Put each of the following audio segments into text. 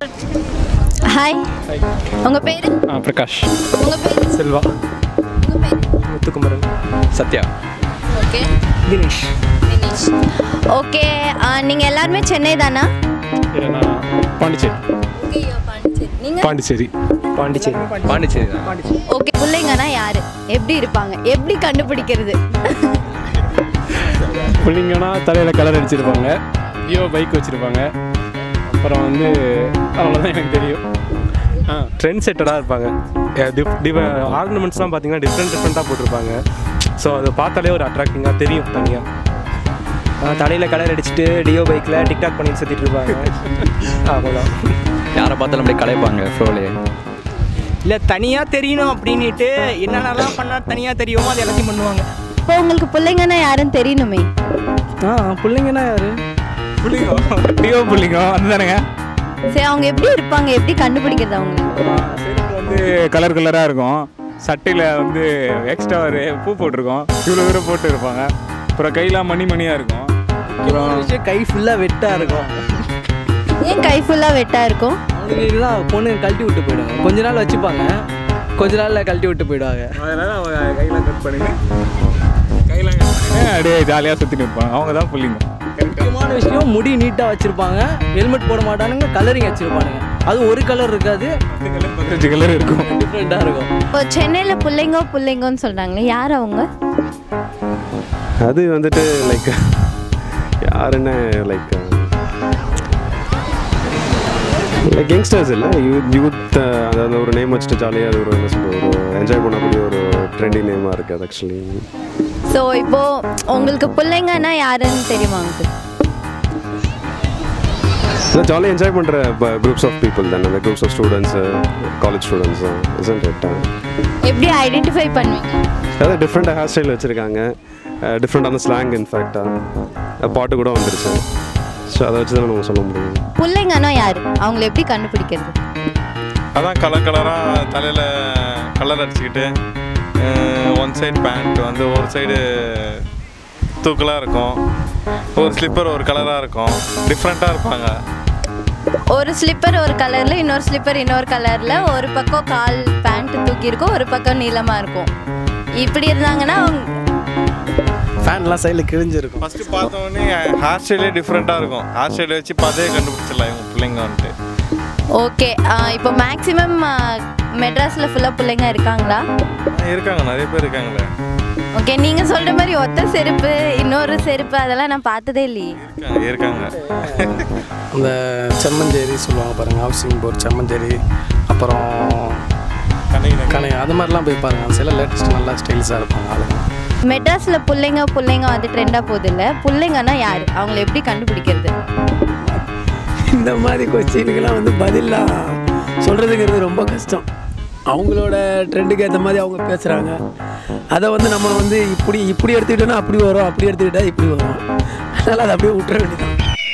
hi உங்கள் பேர் ஆ பிரகாஷ் உங்கள் பேர் செல்வா உங்கள் பேர் முத்துக்குமரன் சத்யா ஓகே தினேஷ் தினேஷ் ஓகே நீங்கள் எல்லாருமே சென்னை தானா இல்லை நான் பாண்டிச்சேரி ஓகே பாண்டிச்சேரி நீங்கள் பாண்டிச்சேரி பாண்டிச்சேரி பாண்டிச்சேரி தான் ஓகே பிள்ளைங்கன்னா யார் எப்படி இருப்பாங்க எப்படி கண்டுபிடிக்கிறது பிள்ளைங்கன்னா தலையில் கலர் அடிச்சிருப்பாங்க வியோ பைக் வச்சுருப்பாங்க அப்புறம் வந்து அவ்வளோதான் எனக்கு தெரியும் ஆ ட்ரெண்ட் செட்டடாக இருப்பாங்க ஆர்னமெண்ட்ஸ்லாம் பார்த்தீங்கன்னா டிஃப்ரெண்ட் டிஃப்ரெண்ட்டாக போட்டிருப்பாங்க ஸோ அதை பார்த்தாலே ஒரு அட்ராக்டிங்காக தெரியும் தனியாக தலையில் கலர் அடிச்சுட்டு டியோ பைக்கில் டிக்டாக் பண்ணி சுற்றிட்டு இருப்பாங்க அவ்வளோதான் யாரை பார்த்தாலும் அப்படியே கலைப்பாங்க ஃப்ளோலே இல்லை தனியாக தெரியணும் அப்படின்ட்டு என்னென்னலாம் பண்ணால் தனியாக தெரியுமோ அது எல்லாத்தையும் பண்ணுவாங்க இப்போ உங்களுக்கு பிள்ளைங்கன்னா யாருன்னு தெரியணுமே ஆ பிள்ளைங்கன்னா யாரு புள்ளிங்கோ டியோ புள்ளிங்கோ அதுதானேங்க சரி அவங்க எப்படி இருப்பாங்க எப்படி கண்டுபிடிக்கிறது அவங்க செருப்பு வந்து கலர் கலராக இருக்கும் சட்டையில் வந்து எக்ஸ்ட்ரா ஒரு பூ போட்டிருக்கோம் இவ்வளோ தூரம் போட்டு இருப்பாங்க அப்புறம் கையெல்லாம் மணி மணியாக இருக்கும் அப்புறம் விஷயம் கை ஃபுல்லாக வெட்டாக இருக்கும் ஏன் கை ஃபுல்லாக வெட்டாக இருக்கும் அவங்களுக்குலாம் பொண்ணு கழட்டி விட்டு போயிடுவாங்க கொஞ்ச நாள் வச்சுப்பாங்க கொஞ்ச நாளில் கழட்டி விட்டு போயிடுவாங்க அதனால அவங்க கையெல்லாம் கட் பண்ணி கையெல்லாம் கட் பண்ணி அப்படியே ஜாலியாக சுற்றிட்டு இருப்பாங்க அவங்க தான் புள்ளிங்க முக்கியமான விஷயம் முடி நீட்டாக வச்சுருப்பாங்க ஹெல்மெட் போட மாட்டானுங்க கலரிங் வச்சுருப்பானுங்க அது ஒரு கலர் இருக்காது பதினஞ்சு கலர் இருக்கும் டிஃப்ரெண்ட்டாக இருக்கும் இப்போ சென்னையில் பிள்ளைங்கோ பிள்ளைங்கோன்னு சொல்கிறாங்களே யார் அவங்க அது வந்துட்டு லைக் யாருன்னு லைக் லைக் யங்ஸ்டர்ஸ் இல்லை யூத் யூத் அந்த ஒரு நேம் வச்சுட்டு ஜாலியாக அது ஒரு என்ன சொல்கிறது ஒரு என்ஜாய் பண்ணக்கூடிய ஒரு ட்ரெண்டிங் நேமாக இருக்குது அது ஆக்சுவலி ஸோ இப்போது உங்களுக்கு பிள்ளைங்கன்னா யாருன்னு தெரியுமா உங்களுக்கு இல்லை ஜாலியாக என்ஜாய் பண்ணுற குரூப்ஸ் ஆஃப் பீப்புள் தானே அந்த groups of students college students isn't it எப்படி ஐடென்டிஃபை பண்ணுவீங்க அதாவது டிஃப்ரெண்ட்டாக ஹேர் ஸ்டைல் வச்சுருக்காங்க டிஃப்ரெண்ட்டான ஸ்லாங் இன்ஃபேக்டாக பாட்டு கூட வந்துருச்சு ஸோ அதை வச்சு தான் நம்ம சொல்ல முடியும் பிள்ளைங்கன்னா யார் அவங்கள எப்படி கண்டுபிடிக்கிறது அதான் கலர் கலராக தலையில் கலர் அடிச்சுக்கிட்டு ஒன் சைடு பேண்ட் வந்து ஒரு சைடு தூக்கலாக இருக்கும் ஒரு ஸ்லிப்பர் ஒரு கலராக இருக்கும் டிஃப்ரெண்ட்டாக இருப்பாங்க ஒரு ஸ்லிப்பர் ஒரு கலரில் இன்னொரு ஸ்லிப்பர் இன்னொரு கலரில் ஒரு பக்கம் கால் பேண்ட் தூக்கி இருக்கும் ஒரு பக்கம் நீளமாக இருக்கும் இப்படி இருந்தாங்கன்னா அவங்க ஃபேன்லாம் சைடில் கிழிஞ்சிருக்கும் ஃபஸ்ட்டு பார்த்த உடனே ஹேர் ஸ்டைலே டிஃப்ரெண்ட்டாக இருக்கும் ஹேர் ஸ்டைலை வச்சு பார்த்தே கண்டுபிடிச்சிடலாம் இவங்க பிள்ளைங்க வந்துட்டு ஓகே இப்போ மேக்ஸிமம் மெட்ராஸில் ஃபுல்லாக பிள்ளைங்க இருக்காங்களா ஆ, இருக்காங்க நிறைய பேர் இருக்காங்களே ஓகே நீங்கள் சொல்கிற மாதிரி ஒத்த செருப்பு இன்னொரு செருப்பு அதெல்லாம் நான் பார்த்ததே இல்லையே இருக்காங்க இருக்காங்க அந்த செம்மஞ்சேரி சொல்லுவாங்க பாருங்கள் ஹவுசிங் போர்ட் செம்மஞ்சேரி அப்புறம் கனை அது மாதிரிலாம் போய் பாருங்கள் சில லேட்டஸ்ட் நல்லா ஸ்டைல்ஸாக இருப்பாங்க ஆளுங்க மெட்ராஸில் பிள்ளைங்க பிள்ளைங்க அது ட்ரெண்டாக போகுது இல்லை பிள்ளைங்கன்னா யார் அவங்கள எப்படி கண்டுபிடிக்கிறது இந்த மாதிரி கொஸ்டினுக்கெல்லாம் வந்து பதிலாம் சொல்கிறதுங்கிறது ரொம்ப கஷ்டம் அவங்களோட ட்ரெண்டுக்கு ஏற்ற மாதிரி அவங்க பேசுகிறாங்க அதை வந்து நம்ம வந்து இப்படி இப்படி எடுத்துக்கிட்டோன்னா அப்படி வரும் அப்படி எடுத்துக்கிட்டா இப்படி வரும் அதனால் அதை அப்படியே விட்டுற வேண்டியதான்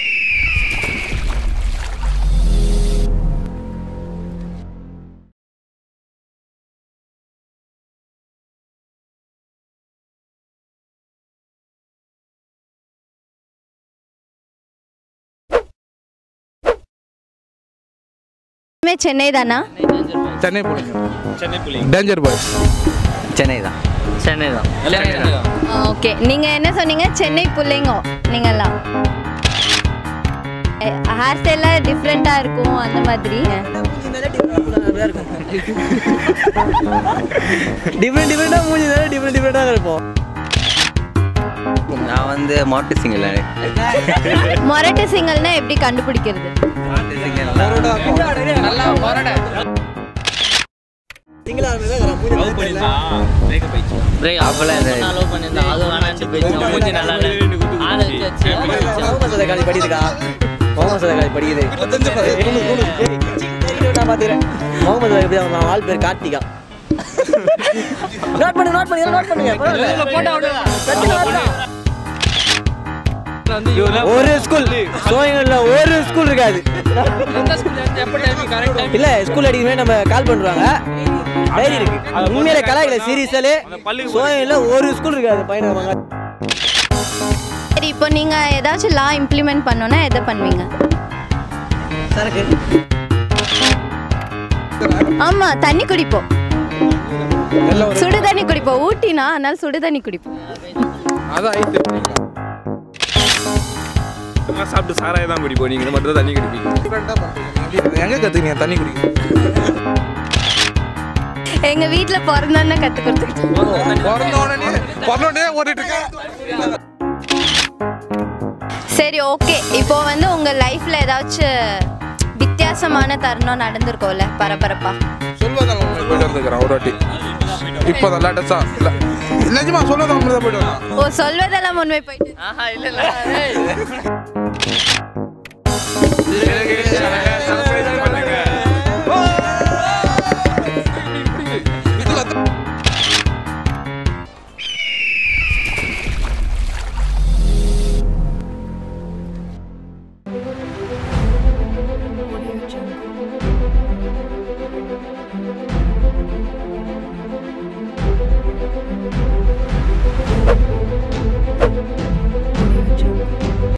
எல்லாமே சென்னை தானா சென்னை புள்ளிங்க சென்னை புள்ளிங்க டேஞ்சர் பாய்ஸ் சென்னை தான் சென்னை தான் ஓகே நீங்கள் என்ன சொன்னீங்க சென்னை பிள்ளைங்க நீங்கள்லாம் ஹேர் ஸ்டைலாக டிஃப்ரெண்ட்டாக இருக்கும் அந்த மாதிரி டிஃப்ரெண்ட் டிஃப்ரெண்ட்டாக மூஞ்சி தானே டிஃப்ரெண்ட் டிஃப்ரெண்ட்டாக இருப்போம் நான் வந்து மாட்டு சிங்கிள் மொரட்டு சிங்கல்னா எப்படி கண்டுபிடிக்கிறது மாட்டு சிங்கிள் அப்பெல்லாம் இந்த முகமது சதகாலி படிக்குதுக்கா முகமது சதகாலி படிக்குது நான் பார்த்துக்கிறேன் முகமது சதகாலி அவன் ஆள் பேர் கார்த்திகா நோட் பண்ணு நோட் பண்ணு நோட் பண்ணுங்க ஒரு ஸ்கூல் சோயங்கல்ல ஒரு ஸ்கூல் இருக்காது இல்ல ஸ்கூல் அடிக்கவே நம்ம கால் பண்ணுவாங்க டைரி இருக்கு உண்மையில கலாய்க்கல சீரியஸாலே சோயங்கல்ல ஒரு ஸ்கூல் இருக்காது பையனை வாங்க சரி இப்போ நீங்கள் ஏதாச்சும் லா இம்ப்ளிமெண்ட் பண்ணோன்னா எதை பண்ணுவீங்க சரக்கு ஆமா தண்ணி குடிப்போம் சுடு தண்ணி குடிப்போம் ஊட்டினா அதனால சுடு தண்ணி குடிப்போம் அதான் ஐஸ் சும்மா சாப்பிட்டு சாராய தான் குடிப்போம் நீங்கள் மட்டும் தான் தண்ணி குடிப்பீங்க எங்கே கற்றுக்கீங்க தண்ணி குடிக்க எங்க வீட்ல பிறந்தோன்னு கத்து கொடுத்துக்கிட்டோம் பிறந்த உடனே பிறந்த உடனே ஓடிட்டு இருக்கேன் சரி ஓகே இப்போ வந்து உங்க லைஃப்ல ஏதாச்சும் வித்தியாசமான தருணம் நடந்திருக்கோம்ல பரபரப்பா சொல்வதால் போயிட்டு வந்துருக்கிறேன் ஒரு வாட்டி இப்போ தான் லேட்டஸ்டா இல்லை நிஜமா சொல்வதால் தான் போயிட்டு வந்தேன் ஓ சொல்வதெல்லாம் உண்மை போயிட்டு ஆஹா இல்லை இல்லை